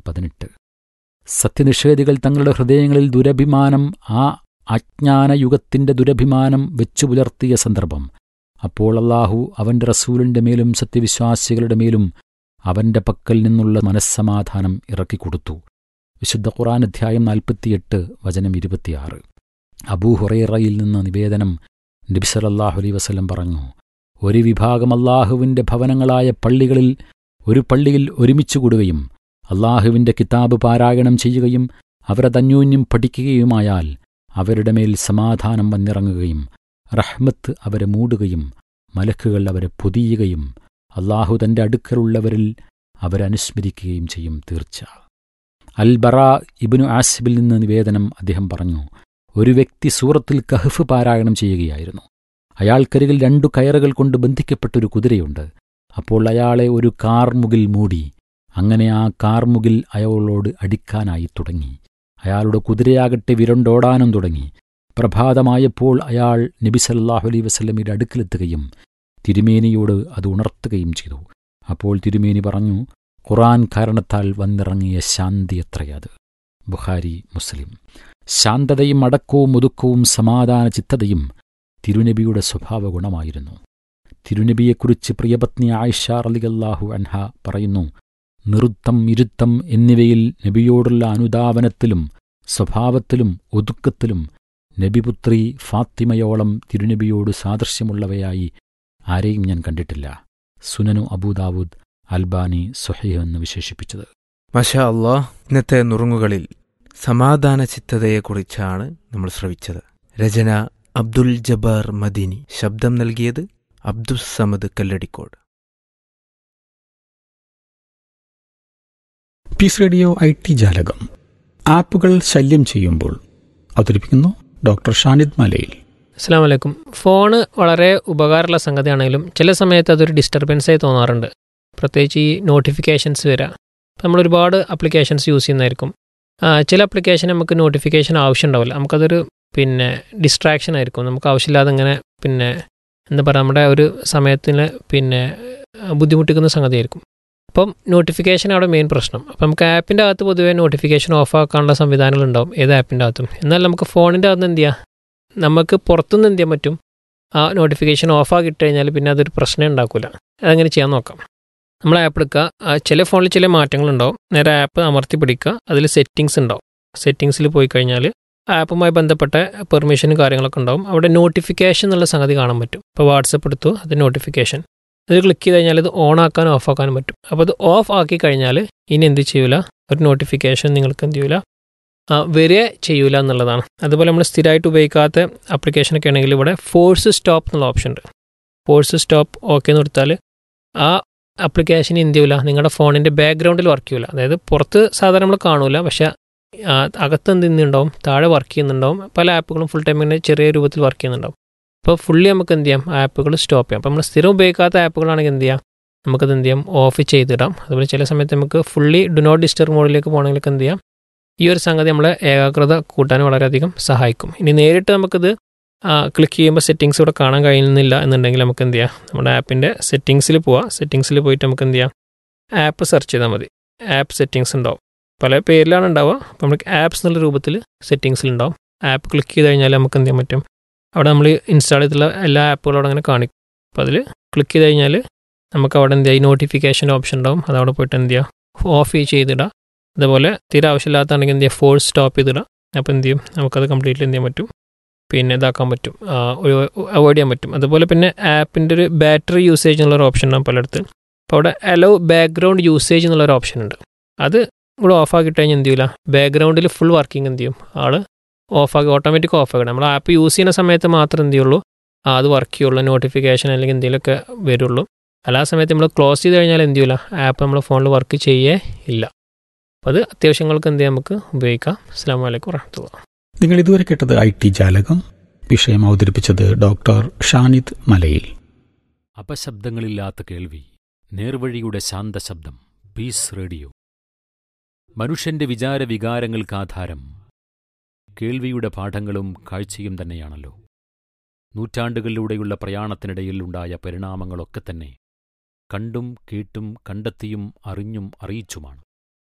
പതിനെട്ട് സത്യനിഷേധികൾ തങ്ങളുടെ ഹൃദയങ്ങളിൽ ദുരഭിമാനം ആ അജ്ഞാനയുഗത്തിന്റെ ദുരഭിമാനം വെച്ചു പുലർത്തിയ സന്ദർഭം അപ്പോൾ അള്ളാഹു അവന്റെ റസൂലിന്റെ മേലും സത്യവിശ്വാസികളുടെ മേലും അവന്റെ പക്കൽ നിന്നുള്ള മനസ്സമാധാനം ഇറക്കിക്കൊടുത്തു വിശുദ്ധ ഖുറാൻ അധ്യായം നാൽപ്പത്തിയെട്ട് വചനം ഇരുപത്തിയാറ് അബൂ ഹുറൈറയിൽ നിന്ന് നിവേദനം നബിസലല്ലാഹു അലൈ വസല്ലം പറഞ്ഞു ഒരു വിഭാഗം അള്ളാഹുവിന്റെ ഭവനങ്ങളായ പള്ളികളിൽ ഒരു പള്ളിയിൽ ഒരുമിച്ചു കൂടുകയും അള്ളാഹുവിന്റെ കിതാബ് പാരായണം ചെയ്യുകയും അവരതന്യോന്യം പഠിക്കുകയുമായാൽ അവരുടെ മേൽ സമാധാനം വന്നിറങ്ങുകയും റഹ്മത്ത് അവരെ മൂടുകയും മലക്കുകൾ അവരെ പൊതിയുകയും അള്ളാഹു തന്റെ അടുക്കലുള്ളവരിൽ അവരനുസ്മരിക്കുകയും ചെയ്യും തീർച്ച അൽ ബറ ഇബിനു ആസിബിൽ നിന്ന് നിവേദനം അദ്ദേഹം പറഞ്ഞു ഒരു വ്യക്തി സൂറത്തിൽ കഹഫ് പാരായണം ചെയ്യുകയായിരുന്നു അയാൾക്കരികിൽ രണ്ടു കയറുകൾ കൊണ്ട് ബന്ധിക്കപ്പെട്ടൊരു കുതിരയുണ്ട് അപ്പോൾ അയാളെ ഒരു കാർമുകിൽ മൂടി അങ്ങനെ ആ കാർമുകിൽ അയാളോട് അടിക്കാനായി തുടങ്ങി അയാളുടെ കുതിരയാകട്ടെ വിരണ്ടോടാനും തുടങ്ങി പ്രഭാതമായപ്പോൾ അയാൾ നബി സല്ലാഹു അലൈ വസ്ലമിയുടെ അടുക്കിലെത്തുകയും തിരുമേനിയോട് അത് ഉണർത്തുകയും ചെയ്തു അപ്പോൾ തിരുമേനി പറഞ്ഞു ഖുറാൻ കാരണത്താൽ വന്നിറങ്ങിയ ശാന്തി എത്രയത് ബുഖാരി മുസ്ലിം ശാന്തതയും അടക്കവും ഒതുക്കവും സമാധാന ചിത്തതയും തിരുനബിയുടെ സ്വഭാവ ഗുണമായിരുന്നു തിരുനബിയെക്കുറിച്ച് പ്രിയപത്നി ആയിഷ അലിഗല്ലാഹു അൻഹ പറയുന്നു നിറുത്തം ഇരുത്തം എന്നിവയിൽ നബിയോടുള്ള അനുധാവനത്തിലും സ്വഭാവത്തിലും ഒതുക്കത്തിലും നബിപുത്രി ഫാത്തിമയോളം തിരുനബിയോട് സാദൃശ്യമുള്ളവയായി ആരെയും ഞാൻ കണ്ടിട്ടില്ല സുനനു അബൂദാവൂദ് അൽബാനി സുഹൈഹ് എന്ന് വിശേഷിപ്പിച്ചത് മഷാ അള്ളാഹ് ഇന്നത്തെ നുറുങ്ങുകളിൽ സമാധാന ചിത്തതയെക്കുറിച്ചാണ് നമ്മൾ ശ്രവിച്ചത് രചന അബ്ദുൽ ജബ്ബാർ മദീനി ശബ്ദം നൽകിയത് Abdus Samad Kalladikode peace radio I T ജാലകം ആപ്പുകൾ ശല്യം ചെയ്യുമ്പോൾ അവതരിപ്പിക്കുന്നു ഡോക്ടർ ഷാനിദ് മലയിൽ അസ്സാം വലൈക്കും ഫോണ് വളരെ ഉപകാരമുള്ള സംഗതിയാണെങ്കിലും ചില സമയത്ത് അതൊരു ഡിസ്റ്റർബൻസായി തോന്നാറുണ്ട് പ്രത്യേകിച്ച് ഈ നോട്ടിഫിക്കേഷൻസ് വരിക ഇപ്പം നമ്മൾ ഒരുപാട് ആപ്ലിക്കേഷൻസ് യൂസ് ചെയ്യുന്നതായിരിക്കും ആ, ചില ആപ്ലിക്കേഷൻ നമുക്ക് നോട്ടിഫിക്കേഷൻ ആവശ്യം ഉണ്ടാവില്ല നമുക്കതൊരു പിന്നെ ഡിസ്ട്രാക്ഷൻ ആയിരിക്കും നമുക്ക് ആവശ്യമില്ലാതെ ഇങ്ങനെ പിന്നെ എന്താ പറയുക നമ്മുടെ ഒരു സമയത്തിന് പിന്നെ ആ, ബുദ്ധിമുട്ടിക്കുന്ന സംഗതിയായിരിക്കും അപ്പം നോട്ടിഫിക്കേഷൻ അവിടെ മെയിൻ പ്രശ്നം അപ്പം നമുക്ക് ആപ്പിൻ്റെ അകത്ത് പൊതുവേ നോട്ടിഫിക്കേഷൻ ഓഫ് ആക്കാനുള്ള സംവിധാനങ്ങളുണ്ടാവും ഏത് ആപ്പിൻ്റെ അകത്തും എന്നാൽ നമുക്ക് ഫോണിൻ്റെ അകത്ത് എന്ത് ചെയ്യാം നമുക്ക് പുറത്തുനിന്ന് എന്ത് ചെയ്യാൻ പറ്റും ആ നോട്ടിഫിക്കേഷൻ ഓഫ് ആക്കിയിട്ട് കഴിഞ്ഞാൽ പിന്നെ അതൊരു പ്രശ്നം ഉണ്ടാക്കില്ല അതങ്ങനെ ചെയ്യാൻ നോക്കാം നമ്മൾ ആപ്പ് എടുക്കുക ആ ചില ഫോണിൽ ചില മാറ്റങ്ങളുണ്ടാവും നേരെ ആപ്പ് അമർത്തി പിടിക്കുക അതിൽ സെറ്റിങ്സ് ഉണ്ടാവും സെറ്റിങ്സിൽ പോയി കഴിഞ്ഞാൽ ആപ്പുമായി ബന്ധപ്പെട്ട പെർമിഷനും കാര്യങ്ങളൊക്കെ ഉണ്ടാവും അവിടെ നോട്ടിഫിക്കേഷൻ എന്നുള്ള സംഗതി കാണാൻ പറ്റും ഇപ്പോൾ വാട്സപ്പ് എടുത്തു അത് നോട്ടിഫിക്കേഷൻ അത് ക്ലിക്ക് ചെയ്ത് കഴിഞ്ഞാൽ ഇത് ഓൺ ആക്കാനും ഓഫ് ആക്കാനും പറ്റും അപ്പോൾ അത് ഓഫ് ആക്കി കഴിഞ്ഞാൽ ഇനി എന്ത് ചെയ്യൂല ഒരു നോട്ടിഫിക്കേഷൻ നിങ്ങൾക്ക് എന്ത് ചെയ്യൂല ആ, വരിക ചെയ്യൂല എന്നുള്ളതാണ് അതുപോലെ നമ്മൾ സ്ഥിരമായിട്ട് ഉപയോഗിക്കാത്ത ആപ്ലിക്കേഷനൊക്കെ ആണെങ്കിൽ ഇവിടെ ഫോഴ്സ് സ്റ്റോപ്പ് എന്നുള്ള ഓപ്ഷൻ ഉണ്ട് ഫോഴ്സ് സ്റ്റോപ്പ് ഓക്കെ എന്ന് കൊടുത്താൽ ആ ആപ്ലിക്കേഷൻ എന്ത് ചെയ്യൂല നിങ്ങളുടെ ഫോണിൻ്റെ ബാക്ക്ഗ്രൗണ്ടിൽ വർക്ക് ചെയ്യൂല അതായത് പുറത്ത് സാധാരണ നമ്മൾ കാണൂല പക്ഷേ ആ, അകത്ത് എന്ത് ചെയ്യുന്നുണ്ടാവും താഴെ വർക്ക് ചെയ്യുന്നുണ്ടാവും പല ആപ്പുകളും ഫുൾ ടൈം ഇങ്ങനെ ചെറിയ രൂപത്തിൽ വർക്ക് ചെയ്യുന്നുണ്ടാവും അപ്പോൾ ഫുള്ളി നമുക്ക് എന്ത് ചെയ്യാം ആപ്പുകൾ സ്റ്റോപ്പ് ചെയ്യാം അപ്പോൾ നമ്മൾ സ്ഥിരം ഉപയോഗിക്കാത്ത ആപ്പുകളാണെങ്കിൽ എന്ത് ചെയ്യാം നമുക്കത് എന്ത് ചെയ്യാം ഓഫ് ചെയ്തിടാം അതുപോലെ ചില സമയത്ത് നമുക്ക് ഫുള്ളി ഡു നോട്ട് ഡിസ്റ്റർബ് മോഡിലേക്ക് പോകണമെങ്കിൽ എന്ത് ചെയ്യാം ഈ ഒരു സംഗതി നമ്മളെ ഏകാഗ്രത കൂട്ടാൻ വളരെയധികം സഹായിക്കും ഇനി നേരിട്ട് നമുക്കിത് ക്ലിക്ക് ചെയ്യുമ്പോൾ സെറ്റിങ്സ് ഇവിടെ കാണാൻ കഴിയുന്നില്ല എന്നുണ്ടെങ്കിൽ നമുക്ക് എന്ത് ചെയ്യാം നമ്മുടെ ആപ്പിൻ്റെ സെറ്റിങ്സിൽ പോവാം സെറ്റിങ്സിൽ പോയിട്ട് നമുക്ക് എന്ത് ചെയ്യാം ആപ്പ് സെർച്ച് ചെയ്താൽ മതി ആപ്പ് സെറ്റിങ്സ് ഉണ്ടാവും പല പേരിലാണ് ഉണ്ടാവുക അപ്പോൾ നമുക്ക് ആപ്സ് എന്നുള്ള രൂപത്തിൽ സെറ്റിങ്സിൽ ഉണ്ടാവും ആപ്പ് ക്ലിക്ക് ചെയ്ത് കഴിഞ്ഞാൽ നമുക്ക് എന്ത് ചെയ്യാൻ പറ്റും അവിടെ നമ്മൾ ഇൻസ്റ്റാൾ ചെയ്തിട്ടുള്ള എല്ലാ ആപ്പുകളും അവിടെ അങ്ങനെ കാണിക്കും അപ്പോൾ അതിൽ ക്ലിക്ക് ചെയ്ത് കഴിഞ്ഞാൽ നമുക്ക് അവിടെ എന്ത് ചെയ്യാം ഈ നോട്ടിഫിക്കേഷൻ ഓപ്ഷൻ ഉണ്ടാവും അത് അവിടെ പോയിട്ട് എന്ത് ചെയ്യുക ഓഫ് ചെയ്തിടാം അതുപോലെ തീരെ ആവശ്യമില്ലാത്താണെങ്കിൽ എന്ത് ചെയ്യുക ഫോഴ്സ് സ്റ്റോപ്പ് ചെയ്തിടാം അപ്പോൾ എന്ത് ചെയ്യും നമുക്കത് കംപ്ലീറ്റ്ലി എന്ത് ചെയ്യാൻ പറ്റും പിന്നെ ഇതാക്കാൻ പറ്റും അവോയ്ഡ് ചെയ്യാൻ പറ്റും അതുപോലെ പിന്നെ ആപ്പിൻ്റെ ഒരു ബാറ്ററി യൂസേജ് എന്നുള്ളൊരു ഓപ്ഷൻ ഉണ്ടാകും പലയിടത്ത് അപ്പോൾ അവിടെ അലോ ബാക്ക്ഗ്രൗണ്ട് യൂസേജ് എന്നുള്ളൊരു ഓപ്ഷൻ ഉണ്ട് അത് ഇവിടെ ഓഫ് ആക്കിയിട്ട് കഴിഞ്ഞാൽ എന്ത് ചെയ്യില്ല ബാക്ക്ഗ്രൗണ്ടിൽ ഫുൾ വർക്കിംഗ് എന്ത് ചെയ്യും ആൾ ഓഫാക്കി ഓട്ടോമാറ്റിക് ഓഫ് ആക്കണം നമ്മൾ ആപ്പ് യൂസ് ചെയ്യുന്ന സമയത്ത് മാത്രം എന്ത് ചെയ്യുള്ളൂ ആ, അത് വർക്ക് ചെയ്യുള്ളൂ നോട്ടിഫിക്കേഷൻ അല്ലെങ്കിൽ എന്തെങ്കിലുമൊക്കെ വരുള്ളൂ അല്ലാ സമയത്ത് നമ്മൾ ക്ലോസ് ചെയ്ത് കഴിഞ്ഞാൽ എന്ത് ചെയ്യില്ല ആപ്പ് നമ്മൾ ഫോണിൽ വർക്ക് ചെയ്യേ ഇല്ല അപ്പോൾ അത് അത്യാവശ്യങ്ങൾക്ക് എന്ത് ചെയ്യാം നമുക്ക് ഉപയോഗിക്കാം അസ്സാം വലൈക്കും വറഹമത്തുള്ള നിങ്ങൾ ഇതുവരെ കേട്ടത് ഐ ടി ജാലകം വിഷയം അവതരിപ്പിച്ചത് ഡോക്ടർ ഷാനിദ് മലയിൽ അപശബ്ദങ്ങളില്ലാത്ത കേൾവി നേർവഴിയുടെ ശാന്തശബ്ദം പീസ് റേഡിയോ മനുഷ്യന്റെ വിചാര വികാരങ്ങൾക്കാധാരം കേൾവിയുടെ പാഠങ്ങളും കാഴ്ചയും തന്നെയാണല്ലോ നൂറ്റാണ്ടുകളിലൂടെയുള്ള പ്രയാണത്തിനിടയിൽ ഉണ്ടായ പരിണാമങ്ങളൊക്കെ തന്നെ കണ്ടും കേട്ടും കണ്ടെത്തിയും അറിഞ്ഞും അറിയിച്ചുമാണ്